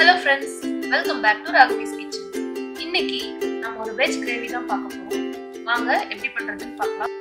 hello friends welcome back to Raghavi's kitchen இன்னைக்கு நம்ம ஒரு வெஜ் கிரேவி தான் பார்க்க போறோம் வாங்க எப்படி பண்றதுன்னு பார்க்கலாம்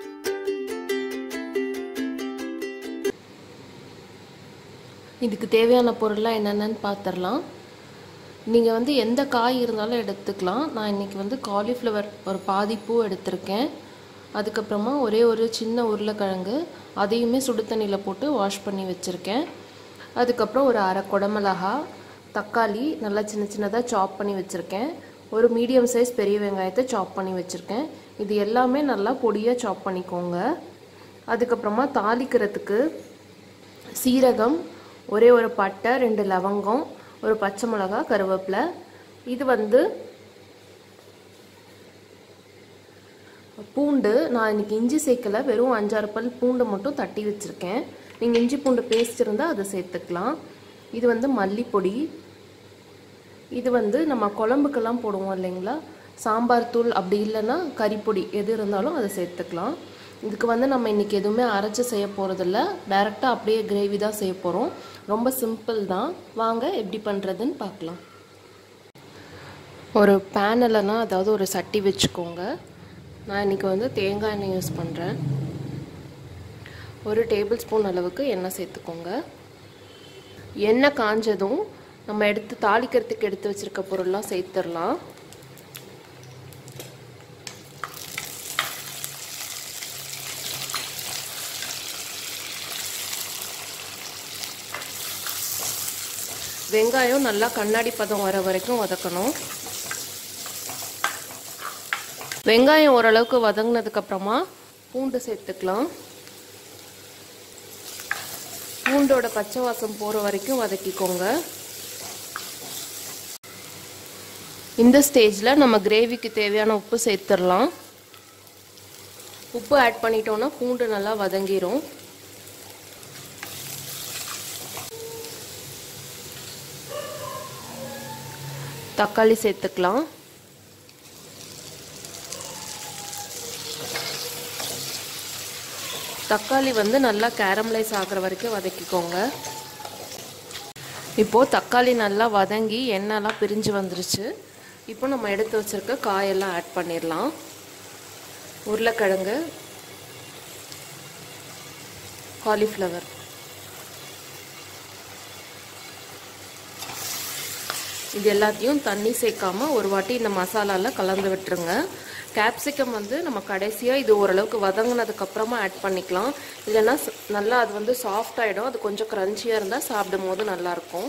இதுக்கு தேவையான பொருள்லாம் என்னென்னு பார்த்துடலாம் நீங்கள் வந்து எந்த காய் இருந்தாலும் எடுத்துக்கலாம் நான் இன்றைக்கி வந்து காலிஃப்ளவர் ஒரு பாதி பூ எடுத்திருக்கேன் அதுக்கப்புறமா ஒரே ஒரு சின்ன உருளைக்கிழங்கு அதையுமே சுடு தண்ணியில் போட்டு வாஷ் பண்ணி வச்சுருக்கேன் அதுக்கப்புறம் ஒரு அரை குடமிளகா தக்காளி நல்லா சின்ன சின்னதாக சாப் பண்ணி வச்சுருக்கேன் ஒரு மீடியம் சைஸ் பெரிய வெங்காயத்தை சாப் பண்ணி வச்சுருக்கேன் இது எல்லாமே நல்லா பொடியாக சாப் பண்ணிக்கோங்க அதுக்கப்புறமா தாளிக்கிறதுக்கு சீரகம் ஒரே ஒரு பட்டை ரெண்டு லவங்கம் ஒரு பச்சை மிளகா கருவேப்பிலை இது வந்து பூண்டு நான் இன்னைக்கு இஞ்சி சேர்க்கல வெறும் அஞ்சாறு பல் பூண்டு மட்டும் தட்டி வச்சுருக்கேன் நீங்கள் இஞ்சி பூண்டு பேஸ்ட் இருந்தால் அதை சேர்த்துக்கலாம் இது வந்து மல்லிப்பொடி இது வந்து நம்ம குழம்புக்கெல்லாம் போடுவோம் இல்லைங்களா சாம்பார் தூள் அப்படி இல்லைன்னா கறிப்பொடி எது இருந்தாலும் அதை சேர்த்துக்கலாம் இதுக்கு வந்து நம்ம இன்றைக்கி எதுவுமே அரைச்சி செய்ய போகிறதில்ல டைரெக்டாக அப்படியே கிரேவி தான் செய்ய போகிறோம் ரொம்ப சிம்பிள் தான் வாங்க எப்படி பண்ணுறதுன்னு பார்க்கலாம் ஒரு பேன் இல்லைன்னா அதாவது ஒரு சட்டி வச்சுக்கோங்க நான் இன்றைக்கி வந்து தேங்காய் எண்ணெய் யூஸ் பண்ணுறேன் ஒரு டேபிள் ஸ்பூன் அளவுக்கு எண்ணெய் சேர்த்துக்கோங்க எண்ணெய் காஞ்சதும் நம்ம எடுத்து தாளிக்கிறதுக்கு எடுத்து வச்சுருக்க பொருள்லாம் சேர்த்துடலாம் வெங்காயம் நல்லா கண்ணாடி பதம் வர வரைக்கும் வதக்கணும் வெங்காயம் ஓரளவுக்கு வதங்கினதுக்கப்புறமா பூண்டு சேர்த்துக்கலாம் பூண்டோட பச்சை வாசம் போகிற வரைக்கும் வதக்கிக்கோங்க இந்த ஸ்டேஜில் நம்ம கிரேவிக்கு தேவையான உப்பு சேர்த்துடலாம் உப்பு ஆட் பண்ணிட்டோன்னா பூண்டு நல்லா வதங்கிரும் தக்காளி சேர்த்துக்கலாம் தக்காளி வந்து நல்லா கேரமலைஸ் ஆகிற வரைக்கும் வதக்கிக்கோங்க இப்போது தக்காளி நல்லா வதங்கி எண்ணெய்லாம் பிரிஞ்சு வந்துருச்சு இப்போ நம்ம எடுத்து வச்சுருக்க காயெல்லாம் ஆட் பண்ணிடலாம் உருளைக்கிழங்கு காலிஃப்ளவர் இது எல்லாத்தையும் தண்ணி சேர்க்காம ஒரு வாட்டி இந்த மசாலாவில் கலந்து விட்டுருங்க கேப்சிகம் வந்து நம்ம கடைசியாக இது ஓரளவுக்கு வதங்கினதுக்கு அப்புறமா ஆட் பண்ணிக்கலாம் இல்லைன்னா நல்லா அது வந்து சாஃப்ட் ஆகிடும் அது கொஞ்சம் க்ரன்ச்சியாக இருந்தால் சாப்பிடும் போது நல்லாயிருக்கும்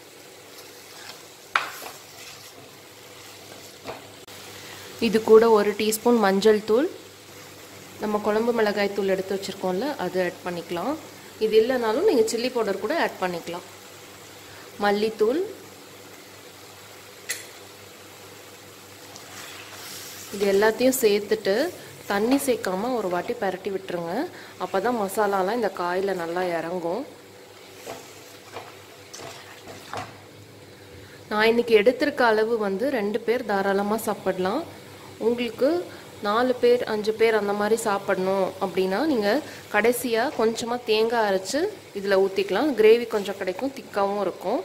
இது கூட ஒரு டீஸ்பூன் மஞ்சள் தூள் நம்ம குழம்பு மிளகாய் தூள் எடுத்து வச்சுருக்கோம்ல அது ஆட் பண்ணிக்கலாம் இது இல்லைனாலும் நீங்கள் சில்லி பவுடர் கூட ஆட் பண்ணிக்கலாம் மல்லித்தூள் இது எல்லாத்தையும் சேர்த்துட்டு தண்ணி சேர்க்காம ஒரு வாட்டி பரட்டி விட்டுருங்க அப்போ தான் மசாலாலாம் இந்த காயில் நல்லா இறங்கும் நான் இன்னைக்கு எடுத்திருக்க அளவு வந்து ரெண்டு பேர் தாராளமாக சாப்பிடலாம் உங்களுக்கு நாலு பேர் அஞ்சு பேர் அந்த மாதிரி சாப்பிடணும் அப்படின்னா நீங்கள் கடைசியாக கொஞ்சமாக தேங்காய் அரைச்சி இதில் ஊற்றிக்கலாம் கிரேவி கொஞ்சம் கிடைக்கும் திக்காகவும் இருக்கும்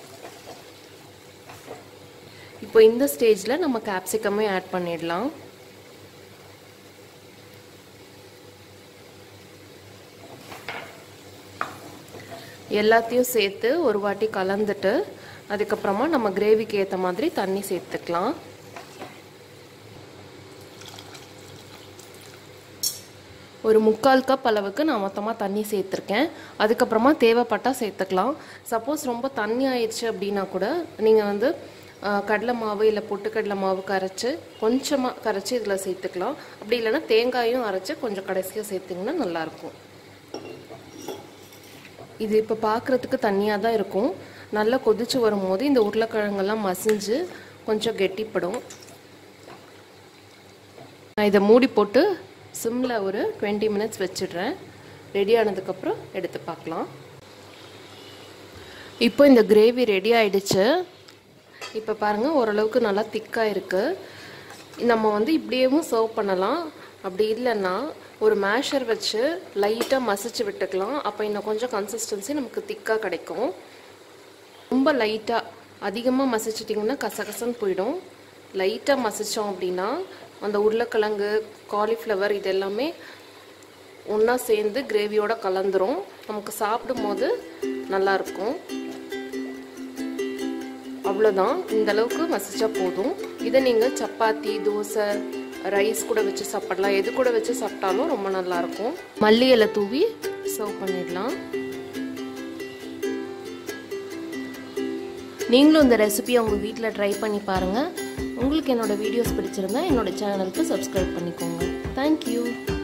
இப்போ இந்த ஸ்டேஜில் நம்ம கேப்சிகமே ஆட் பண்ணிடலாம் எல்லாத்தையும் சேர்த்து ஒரு வாட்டி கலந்துட்டு அதுக்கப்புறமா நம்ம கிரேவிக்கு ஏற்ற மாதிரி தண்ணி சேர்த்துக்கலாம் ஒரு முக்கால் கப் அளவுக்கு நான் மொத்தமாக தண்ணி சேர்த்துருக்கேன் அதுக்கப்புறமா தேவைப்பட்டால் சேர்த்துக்கலாம் சப்போஸ் ரொம்ப தண்ணி ஆயிடுச்சு அப்படின்னா கூட நீங்கள் வந்து கடலை மாவு இல்லை பொட்டுக்கடலை மாவு கரைச்சி கொஞ்சமாக கரைச்சி இதில் சேர்த்துக்கலாம் அப்படி இல்லைன்னா தேங்காயும் அரைச்சி கொஞ்சம் கடைசியாக சேர்த்திங்கன்னா நல்லாயிருக்கும் இது இப்போ பார்க்குறதுக்கு தண்ணியாக தான் இருக்கும் நல்லா கொதிச்சு வரும்போது இந்த உருளைக்கிழங்கெல்லாம் மசிஞ்சு கொஞ்சம் கெட்டிப்படும் நான் இதை மூடி போட்டு சிம்மில் ஒரு டுவெண்ட்டி மினிட்ஸ் வச்சிடுறேன் ரெடி ஆனதுக்கப்புறம் எடுத்து பார்க்கலாம் இப்போ இந்த கிரேவி ரெடி ஆயிடுச்சு இப்போ பாருங்கள் ஓரளவுக்கு நல்லா திக்காக இருக்குது நம்ம வந்து இப்படியேவும் சர்வ் பண்ணலாம் அப்படி இல்லைன்னா ஒரு மேஷர் வச்சு லைட்டாக மசிச்சு விட்டுக்கலாம் அப்போ இன்னும் கொஞ்சம் கன்சிஸ்டன்சி நமக்கு திக்காக கிடைக்கும் ரொம்ப லைட்டாக அதிகமாக மசிச்சிட்டிங்கன்னா கசகசன்னு போயிடும் லைட்டாக மசித்தோம் அப்படின்னா அந்த உருளைக்கிழங்கு காலிஃப்ளவர் இது எல்லாமே ஒன்றா சேர்ந்து கிரேவியோட கலந்துரும் நமக்கு சாப்பிடும் போது நல்லாயிருக்கும் அவ்வளோதான் இந்த அளவுக்கு மசிச்சா போதும் இதை நீங்கள் சப்பாத்தி தோசை ரைஸ் கூட வச்சு சாப்பிடலாம் எது கூட வச்சு சாப்பிட்டாலும் ரொம்ப நல்லாயிருக்கும் மல்லி இலை தூவி சர்வ் பண்ணிடலாம் நீங்களும் இந்த ரெசிபியை உங்கள் வீட்டில் ட்ரை பண்ணி பாருங்கள் உங்களுக்கு என்னோடய வீடியோஸ் பிடிச்சிருந்தா என்னோடய சேனலுக்கு சப்ஸ்கிரைப் பண்ணிக்கோங்க தேங்க்யூ